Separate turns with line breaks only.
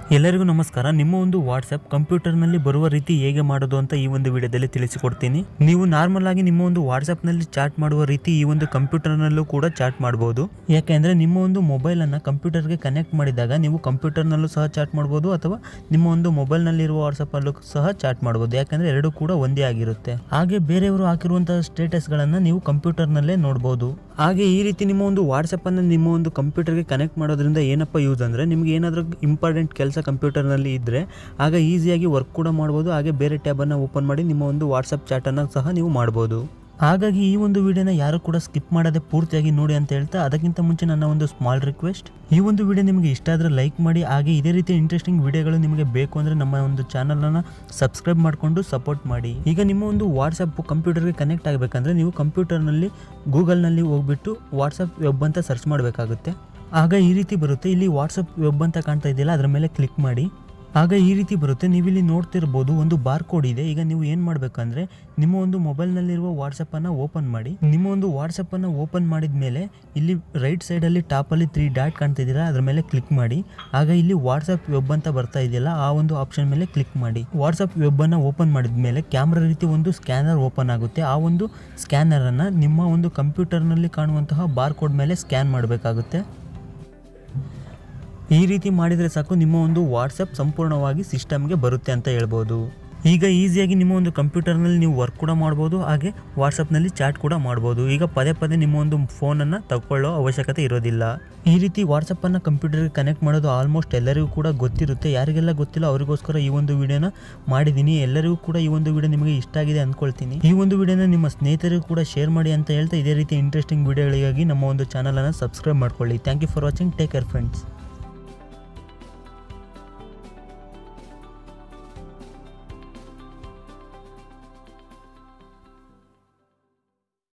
ಎಲ್ಲರಿಗೂ ನಮಸ್ಕಾರ ನಿಮ್ಮ ಒಂದು ವಾಟ್ಸಪ್ ಕಂಪ್ಯೂಟರ್ನಲ್ಲಿ ಬರುವ ರೀತಿ ಹೇಗೆ ಮಾಡೋದು ಅಂತ ಈ ಒಂದು ವಿಡಿಯೋದಲ್ಲಿ ತಿಳಿಸಿಕೊಡ್ತೀನಿ ನೀವು ನಾರ್ಮಲ್ ಆಗಿ ನಿಮ್ಮ ಒಂದು ವಾಟ್ಸಪ್ನಲ್ಲಿ ಚಾಟ್ ಮಾಡುವ ರೀತಿ ಈ ಒಂದು ಕಂಪ್ಯೂಟರ್ನಲ್ಲೂ ಕೂಡ ಚಾಟ್ ಮಾಡಬಹುದು ಯಾಕೆಂದ್ರೆ ನಿಮ್ಮ ಒಂದು ಮೊಬೈಲನ್ನು ಕಂಪ್ಯೂಟರ್ಗೆ ಕನೆಕ್ಟ್ ಮಾಡಿದಾಗ ನೀವು ಕಂಪ್ಯೂಟರ್ನಲ್ಲೂ ಸಹ ಚಾಟ್ ಮಾಡ್ಬೋದು ಅಥವಾ ನಿಮ್ಮ ಒಂದು ಮೊಬೈಲ್ನಲ್ಲಿರುವ ವಾಟ್ಸಪ್ಪಲ್ಲೂ ಸಹ ಚಾಟ್ ಮಾಡ್ಬೋದು ಯಾಕೆಂದ್ರೆ ಎರಡು ಕೂಡ ಒಂದೇ ಆಗಿರುತ್ತೆ ಹಾಗೆ ಬೇರೆಯವರು ಹಾಕಿರುವಂತಹ ಸ್ಟೇಟಸ್ಗಳನ್ನು ನೀವು ಕಂಪ್ಯೂಟರ್ನಲ್ಲೇ ನೋಡ್ಬೋದು ಹಾಗೆ ಈ ರೀತಿ ನಿಮ್ಮ ಒಂದು ವಾಟ್ಸಪ್ಪನ್ನು ನಿಮ್ಮ ಒಂದು ಕಂಪ್ಯೂಟರ್ಗೆ ಕನೆಕ್ಟ್ ಮಾಡೋದ್ರಿಂದ ಏನಪ್ಪ ಯೂಸ್ ಅಂದರೆ ನಿಮಗೆ ಏನಾದರೂ ಇಂಪಾರ್ಟೆಂಟ್ ಕೆಲಸ ಕಂಪ್ಯೂಟರ್ನಲ್ಲಿ ಇದ್ದರೆ ಆಗ ಈಸಿಯಾಗಿ ವರ್ಕ್ ಕೂಡ ಮಾಡ್ಬೋದು ಹಾಗೆ ಬೇರೆ ಟ್ಯಾಬನ್ನು ಓಪನ್ ಮಾಡಿ ನಿಮ್ಮ ಒಂದು ವಾಟ್ಸಪ್ ಚಾಟನ್ನು ಸಹ ನೀವು ಮಾಡ್ಬೋದು ಹಾಗಾಗಿ ಈ ಒಂದು ವಿಡಿಯೋನ ಯಾರು ಕೂಡ ಸ್ಕಿಪ್ ಮಾಡದೆ ಪೂರ್ತಿಯಾಗಿ ನೋಡಿ ಅಂತ ಹೇಳ್ತಾ ಅದಕ್ಕಿಂತ ಮುಂಚೆ ನನ್ನ ಒಂದು ಸ್ಮಾಲ್ ರಿಕ್ವೆಸ್ಟ್ ಈ ಒಂದು ವಿಡಿಯೋ ನಿಮಗೆ ಇಷ್ಟ ಆದರೆ ಲೈಕ್ ಮಾಡಿ ಹಾಗೆ ಇದೇ ರೀತಿ ಇಂಟ್ರೆಸ್ಟಿಂಗ್ ವಿಡಿಯೋಗಳು ನಿಮಗೆ ಬೇಕು ಅಂದರೆ ನಮ್ಮ ಒಂದು ಚಾನಲನ್ನು ಸಬ್ಸ್ಕ್ರೈಬ್ ಮಾಡಿಕೊಂಡು ಸಪೋರ್ಟ್ ಮಾಡಿ ಈಗ ನಿಮ್ಮ ಒಂದು ವಾಟ್ಸಪ್ ಕಂಪ್ಯೂಟರ್ಗೆ ಕನೆಕ್ಟ್ ಆಗಬೇಕಂದ್ರೆ ನೀವು ಕಂಪ್ಯೂಟರ್ನಲ್ಲಿ ಗೂಗಲ್ನಲ್ಲಿ ಹೋಗ್ಬಿಟ್ಟು ವಾಟ್ಸಪ್ ವೆಬ್ ಅಂತ ಸರ್ಚ್ ಮಾಡಬೇಕಾಗುತ್ತೆ ಆಗ ಈ ರೀತಿ ಬರುತ್ತೆ ಇಲ್ಲಿ ವಾಟ್ಸಪ್ ವೆಬ್ ಅಂತ ಕಾಣ್ತಾ ಇದೆಯಲ್ಲ ಅದರ ಮೇಲೆ ಕ್ಲಿಕ್ ಮಾಡಿ ಆಗ ಈ ರೀತಿ ಬರುತ್ತೆ ನೀವಿಲ್ಲಿ ನೋಡ್ತಿರ್ಬೋದು ಒಂದು ಬಾರ್ ಕೋಡ್ ಇದೆ ಈಗ ನೀವು ಏನು ಮಾಡಬೇಕಂದ್ರೆ ನಿಮ್ಮ ಒಂದು ಮೊಬೈಲ್ನಲ್ಲಿರುವ ವಾಟ್ಸಪ್ಪನ್ನು ಓಪನ್ ಮಾಡಿ ನಿಮ್ಮ ಒಂದು ವಾಟ್ಸಪ್ಪನ್ನು ಓಪನ್ ಮಾಡಿದ ಮೇಲೆ ಇಲ್ಲಿ ರೈಟ್ ಸೈಡಲ್ಲಿ ಟಾಪಲ್ಲಿ ತ್ರೀ ಡಾಟ್ ಕಾಣ್ತಿದ್ದೀರಾ ಅದ್ರ ಮೇಲೆ ಕ್ಲಿಕ್ ಮಾಡಿ ಆಗ ಇಲ್ಲಿ ವಾಟ್ಸಪ್ ವೆಬ್ ಅಂತ ಬರ್ತಾ ಇದೆಯಲ್ಲ ಆ ಒಂದು ಆಪ್ಷನ್ ಮೇಲೆ ಕ್ಲಿಕ್ ಮಾಡಿ ವಾಟ್ಸಪ್ ವೆಬ್ಬನ್ನು ಓಪನ್ ಮಾಡಿದ ಮೇಲೆ ಕ್ಯಾಮ್ರಾ ರೀತಿ ಒಂದು ಸ್ಕ್ಯಾನರ್ ಓಪನ್ ಆಗುತ್ತೆ ಆ ಒಂದು ಸ್ಕ್ಯಾನರನ್ನು ನಿಮ್ಮ ಒಂದು ಕಂಪ್ಯೂಟರ್ನಲ್ಲಿ ಕಾಣುವಂತಹ ಬಾರ್ ಕೋಡ್ ಮೇಲೆ ಸ್ಕ್ಯಾನ್ ಮಾಡಬೇಕಾಗುತ್ತೆ ಈ ರೀತಿ ಮಾಡಿದರೆ ಸಾಕು ನಿಮ್ಮ ಒಂದು ವಾಟ್ಸಪ್ ಸಂಪೂರ್ಣವಾಗಿ ಸಿಸ್ಟಮ್ಗೆ ಬರುತ್ತೆ ಅಂತ ಹೇಳ್ಬೋದು ಈಗ ಈಸಿಯಾಗಿ ನಿಮ್ಮ ಒಂದು ಕಂಪ್ಯೂಟರ್ನಲ್ಲಿ ನೀವು ವರ್ಕ್ ಕೂಡ ಮಾಡ್ಬೋದು ಹಾಗೆ ವಾಟ್ಸಪ್ನಲ್ಲಿ ಚಾಟ್ ಕೂಡ ಮಾಡ್ಬೋದು ಈಗ ಪದೇ ಪದೇ ನಿಮ್ಮ ಒಂದು ಫೋನನ್ನು ತಗೊಳ್ಳೋ ಅವಶ್ಯಕತೆ ಇರೋದಿಲ್ಲ ಈ ರೀತಿ ವಾಟ್ಸಪ್ಪನ್ನು ಕಂಪ್ಯೂಟರ್ಗೆ ಕನೆಕ್ಟ್ ಮಾಡೋದು ಆಲ್ಮೋಸ್ಟ್ ಎಲ್ಲರಿಗೂ ಕೂಡ ಗೊತ್ತಿರುತ್ತೆ ಯಾರಿಗೆಲ್ಲ ಗೊತ್ತಿಲ್ಲ ಅವರಿಗೋಸ್ಕರ ಈ ಒಂದು ವಿಡಿಯೋನ ಮಾಡಿದ್ದೀನಿ ಎಲ್ಲರಿಗೂ ಕೂಡ ಈ ಒಂದು ವಿಡಿಯೋ ನಿಮಗೆ ಇಷ್ಟ ಆಗಿದೆ ಅಂದ್ಕೊಳ್ತೀನಿ ಈ ಒಂದು ವಿಡಿಯೋನ ನಿಮ್ಮ ಸ್ನೇಹಿತರಿಗೂ ಕೂಡ ಶೇರ್ ಮಾಡಿ ಅಂತ ಹೇಳ್ತಾ ಇದೇ ರೀತಿ ಇಂಟ್ರೆಸ್ಟಿಂಗ್ ವಿಡಿಯೋಗಳಿಗಾಗಿ ನಮ್ಮ ಒಂದು ಚಾನಲನ್ನು ಸಬ್ಸ್ಕ್ರೈಬ್ ಮಾಡ್ಕೊಳ್ಳಿ thank you for watching take care friends